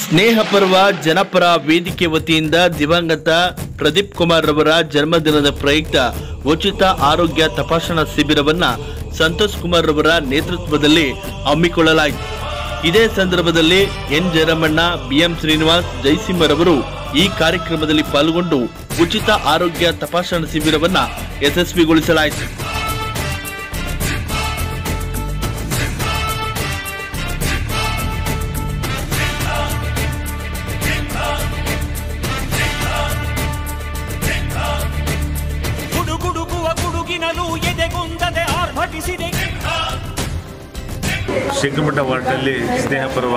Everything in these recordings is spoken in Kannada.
ಸ್ನೇಹ ಪರ್ವ ಜನಪರ ವೇದಿಕೆ ವತಿಯಿಂದ ದಿವಂಗತ ಪ್ರದೀಪ್ ಕುಮಾರ್ ರವರ ಜನ್ಮದಿನದ ಪ್ರಯುಕ್ತ ಉಚಿತ ಆರೋಗ್ಯ ತಪಾಸಣಾ ಶಿಬಿರವನ್ನ ಸಂತೋಷ್ ಕುಮಾರ್ ರವರ ನೇತೃತ್ವದಲ್ಲಿ ಹಮ್ಮಿಕೊಳ್ಳಲಾಯಿತು ಇದೇ ಸಂದರ್ಭದಲ್ಲಿ ಎನ್ ಜಯರಮಣ್ಣ ಬಿಎಂ ಶ್ರೀನಿವಾಸ್ ಜಯಸಿಂಹರವರು ಈ ಕಾರ್ಯಕ್ರಮದಲ್ಲಿ ಪಾಲ್ಗೊಂಡು ಉಚಿತ ಆರೋಗ್ಯ ತಪಾಸಣಾ ಶಿಬಿರವನ್ನ ಯಶಸ್ವಿಗೊಳಿಸಲಾಯಿತು ಗುಡುಗುಡುಗುವ ಗುಡುಗಿನಲು ಎದೆಗುಂದದೆ ಆರ್ಭಟಿಸಿದೆ ಶಂಕರಮಠ ವಾರ್ಡ್ನಲ್ಲಿ ಸ್ನೇಹ ಪರ್ವ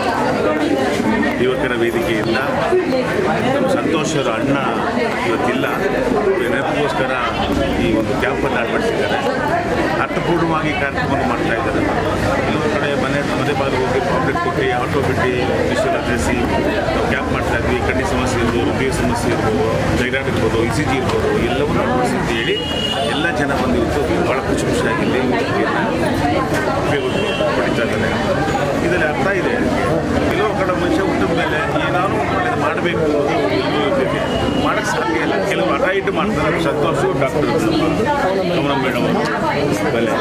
ಯುವಕರ ವೇದಿಕೆಯಿಂದ ನಮ್ಮ ಸಂತೋಷ್ ಅವರ ಅಣ್ಣ ಇವತ್ತಿಲ್ಲ ನೆನಪಿಗೋಸ್ಕರ ಈ ಒಂದು ಕ್ಯಾಂಪನ್ನು ಏರ್ಪಡಿಸಿದ್ದಾರೆ ಅರ್ಥಪೂರ್ಣವಾಗಿ ಕಾರ್ಯಕ್ರಮವನ್ನು ಮಾಡ್ತಾ ಇದ್ದಾರೆ ಕೆಲವೊಂದು ಕಡೆ ಮನೆ ಮನೆ ಬಾಗಿಲು ಹೋಗಿ ಪಾಂಪ್ಲೆಟ್ ಕೊಟ್ಟು ಆಟೋ ಬಿಟ್ಟು ವಿಶ್ವಲ್ ಅಡ್ರೆಸಿ ನಾವು ಕ್ಯಾಂಪ್ ಮಾಡ್ತಾ ಇದ್ವಿ ಕಣ್ಣಿ ಸಮಸ್ಯೆ ಇರ್ಬೋದು ಹೃದಯ ಸಮಸ್ಯೆ ಇರ್ಬೋದು ಥೈರಾಯ್ಡ್ ಇರ್ಬೋದು ಇ ಸಿ ಜಿ ಇರ್ಬೋದು ಎಲ್ಲವನ್ನೂ ಅಳವಡಿಸಿ ಅಂತ ಹೇಳಿ ಎಲ್ಲ ಜನ ಬಂದು ಇವತ್ತು ಭಾಳ ಖುಷಿ ಖುಷಿಯಾಗಿ ಇಲ್ಲಿ ಉಪಯೋಗ ಪಡಿತಾ ಇದ್ದಾರೆ ಇದರಲ್ಲಿ ಅರ್ಥ ಇದೆ ಕೆಲವು ಕಡೆ ಮನುಷ್ಯ ಹುಟ್ಟಿದ ಮೇಲೆ ಏನಾದ್ರು ಒಂದು ಒಳ್ಳೇದು ಮಾಡಬೇಕು ಅನ್ನೋದು ಎಲ್ಲರೂ ಇರ್ತೈತೆ ಮಾಡಕ್ಕೆ ಸಾಧ್ಯ ಇಲ್ಲ ಕೆಲವು ಹಠ ಇಟ್ಟು ಮಾಡ್ತಾರೆ ಸಂತೋಷ ಡಾಕ್ಟರ್ ಕಮಲ ಮೇಡಮ್ ಆಮೇಲೆ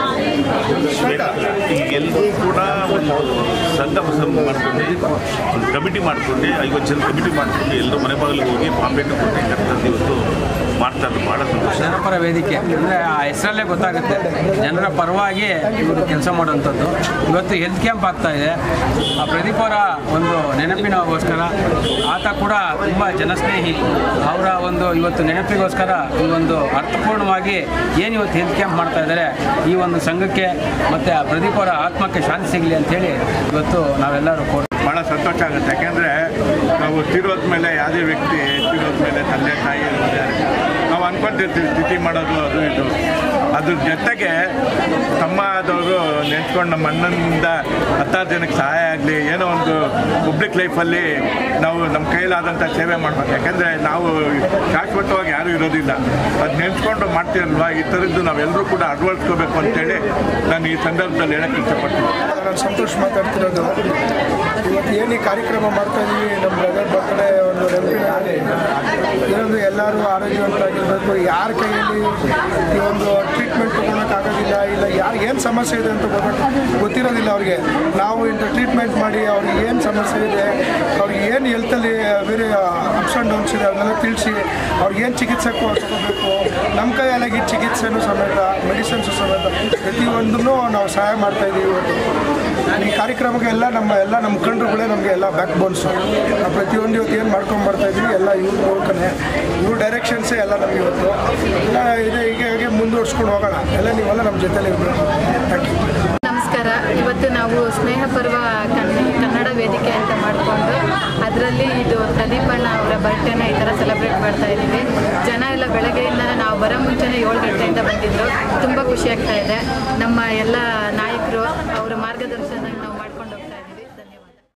ಶ್ವೇತಾ ಈಗ ಎಲ್ಲರೂ ಕೂಡ ಒಂದು ಸಂಘ ಮಾಡ್ಕೊಂಡು ಒಂದು ಕಮಿಟಿ ಮಾಡ್ಕೊಂಡು ಐವತ್ತು ಜನ ಕಮಿಟಿ ಮಾಡ್ಕೊಂಡು ಎಲ್ಲರೂ ಮನೆ ಬಾಗಿಲಿಗೆ ಹೋಗಿ ಪಾಂಪೇಟು ಕೊಟ್ಟು ಕರ್ತಂದು ಇವತ್ತು ಮಾಡ್ತಾ ಇರೋದು ಭಾಳ ಸಂತೋಷ ಜನಪರ ವೇದಿಕೆ ಅಂದರೆ ಆ ಹೆಸರಲ್ಲೇ ಗೊತ್ತಾಗುತ್ತೆ ಜನರ ಪರವಾಗಿ ಇವರು ಕೆಲಸ ಮಾಡುವಂಥದ್ದು ಇವತ್ತು ಹೆಲ್ತ್ ಕ್ಯಾಂಪ್ ಆಗ್ತಾ ಇದೆ ಆ ಪ್ರದೀಪ್ ಅವರ ಒಂದು ನೆನಪಿನಗೋಸ್ಕರ ಆತ ಕೂಡ ತುಂಬ ಜನಸ್ನೇಹಿ ಅವರ ಒಂದು ಇವತ್ತು ನೆನಪಿಗೋಸ್ಕರ ಈ ಒಂದು ಅರ್ಥಪೂರ್ಣವಾಗಿ ಏನು ಇವತ್ತು ಹೆಲ್ತ್ ಕ್ಯಾಂಪ್ ಮಾಡ್ತಾ ಇದ್ದಾರೆ ಈ ಒಂದು ಸಂಘಕ್ಕೆ ಮತ್ತು ಆ ಪ್ರದೀಪ್ ಅವರ ಆತ್ಮಕ್ಕೆ ಶಾಂತಿ ಸಿಗಲಿ ಅಂತೇಳಿ ಇವತ್ತು ನಾವೆಲ್ಲರೂ ಕೋರ್ ಭಾಳ ಸಂತೋಷ ಆಗುತ್ತೆ ಯಾಕೆಂದರೆ ನಾವು ತೀರೋದ ಮೇಲೆ ಯಾವುದೇ ವ್ಯಕ್ತಿ ತೀರೋದ ಮೇಲೆ ತಂದೆ ತಾಯಿ ಇರ್ತಾರೆ ನಾವು ಅನ್ಕೊಂತಿರ್ತೀವಿ ತಿಥಿ ಮಾಡೋದು ಅದು ಇದು ಅದ್ರ ಜೊತೆಗೆ ತಮ್ಮ ಆದವರು ನೆನ್ಸ್ಕೊಂಡು ನಮ್ಮ ಅಣ್ಣನಿಂದ ಹತ್ತಾರು ಜನಕ್ಕೆ ಸಹಾಯ ಆಗಲಿ ಏನೋ ಒಂದು ಪಬ್ಲಿಕ್ ಲೈಫಲ್ಲಿ ನಾವು ನಮ್ಮ ಕೈಲಾದಂಥ ಸೇವೆ ಮಾಡ್ಬೇಕು ಯಾಕೆಂದರೆ ನಾವು ಶಾಶ್ವತವಾಗಿ ಯಾರೂ ಇರೋದಿಲ್ಲ ಅದು ನೆನ್ಸ್ಕೊಂಡು ಮಾಡ್ತೀರಲ್ವ ಈ ಥರದ್ದು ನಾವೆಲ್ಲರೂ ಕೂಡ ಅಳವಡಿಸ್ಕೋಬೇಕು ಅಂತೇಳಿ ನಾನು ಈ ಸಂದರ್ಭದಲ್ಲಿ ಹೇಳಕ್ಕೆ ಇಷ್ಟಪಡ್ತೀನಿ ನಾನು ಸಂತೋಷ್ ಮಾತಾಡ್ತಿರೋದು ಇವತ್ತು ಏನು ಈ ಕಾರ್ಯಕ್ರಮ ಮಾಡ್ತಾ ಇದೀವಿ ನಮ್ಮ ಬ್ರದರ್ ಬರ್ತ್ಡೇ ಒಂದು ನೆನಪಿನಲ್ಲಿ ಇದೊಂದು ಎಲ್ಲರೂ ಆರೋಗ್ಯವಂತರಾಗಿರಬೇಕು ಯಾರ ಕೈಯಲ್ಲಿ ಈ ಒಂದು ಟ್ರೀಟ್ಮೆಂಟ್ ತೊಗೊಳಕ್ಕಾಗೋದಿಲ್ಲ ಇಲ್ಲ ಯಾರಿಗೆ ಏನು ಸಮಸ್ಯೆ ಇದೆ ಅಂತ ಗೊತ್ತ ಗೊತ್ತಿರೋದಿಲ್ಲ ಅವ್ರಿಗೆ ನಾವು ಇಂಥ ಟ್ರೀಟ್ಮೆಂಟ್ ಮಾಡಿ ಅವ್ರಿಗೆ ಏನು ಸಮಸ್ಯೆ ಇದೆ ಅವ್ರಿಗೆ ಏನು ಹೆಲ್ತಲ್ಲಿ ಬೇರೆ ಅಪ್ಸ್ ಆ್ಯಂಡ್ ಡೌನ್ಸ್ ಇದೆ ಅದನ್ನೆಲ್ಲ ತಿಳಿಸಿ ಅವ್ರಿಗೆ ಏನು ಚಿಕಿತ್ಸೆ ಕೊ- ತಗೋಬೇಕು ನಮ್ಮ ಕೈಯಲ್ಲಾಗಿ ಚಿಕಿತ್ಸೆನೂ ಸಮೇತ ಮೆಡಿಸಿನ್ಸು ಸಮೇತ ಪ್ರತಿಯೊಂದನ್ನು ನಾವು ಸಹಾಯ ಮಾಡ್ತಾ ಇದ್ದೀವಿ ಇವತ್ತು ಈ ಕಾರ್ಯಕ್ರಮಕ್ಕೆ ಎಲ್ಲ ನಮ್ಮ ಎಲ್ಲ ನಮ್ಮ ಮುಖಂಡರುಗಳೇ ನಮಗೆ ಎಲ್ಲ ಬ್ಯಾಕ್ ಬೋನ್ಸು ನಾವು ಪ್ರತಿಯೊಂದು ಇವತ್ತು ಏನು ಮಾಡ್ಕೊಂಡು ಬರ್ತಾ ಇದ್ದೀವಿ ಎಲ್ಲ ಇವ್ರ ಮೂಲಕನೇ ಇವ್ರ ಡೈರೆಕ್ಷನ್ಸೇ ಎಲ್ಲ ನಮಗೆ ಇವತ್ತು ಎಲ್ಲ ಇದೆ ಹೀಗೆ ಹಾಗೆ ಮುಂದುವರ್ಸ್ಕೊಂಡು ಹೋಗೋಣ ಎಲ್ಲ ನೀವೆಲ್ಲ ನಮ್ಮ ಜೊತೆಲಿ ಇರಬೇಕು ಥ್ಯಾಂಕ್ ಯು ನಮಸ್ಕಾರ ಇವತ್ತು ನಾವು ಸ್ನೇಹ ಪರ್ವ ಕನ್ನಡ ಕನ್ನಡ ವೇದಿಕೆ ಅಂತ ಮಾಡಿಕೊಂಡು ಅದರಲ್ಲಿ ಇದು ಪ್ರದೀಪಣ್ಣ ಅವರ ಬರ್ಡೇನ ಈ ಥರ ಸೆಲೆಬ್ರೇಟ್ ಮಾಡ್ತಾ ಇದ್ದೀವಿ ಜನ ಎಲ್ಲ ಬೆಳಗ್ಗೆಯಿಂದ ನಾವು ಬರೋ ಮುಂಚೆನೇ ಏಳು ಗಂಟೆಯಿಂದ ಬಂದಿದ್ದರು ತುಂಬ ಖುಷಿ ಆಗ್ತಾ ಇದೆ ನಮ್ಮ ಎಲ್ಲ ನಾಯಕರು ಅವರ ಮಾರ್ಗದರ್ಶನ ನಾವು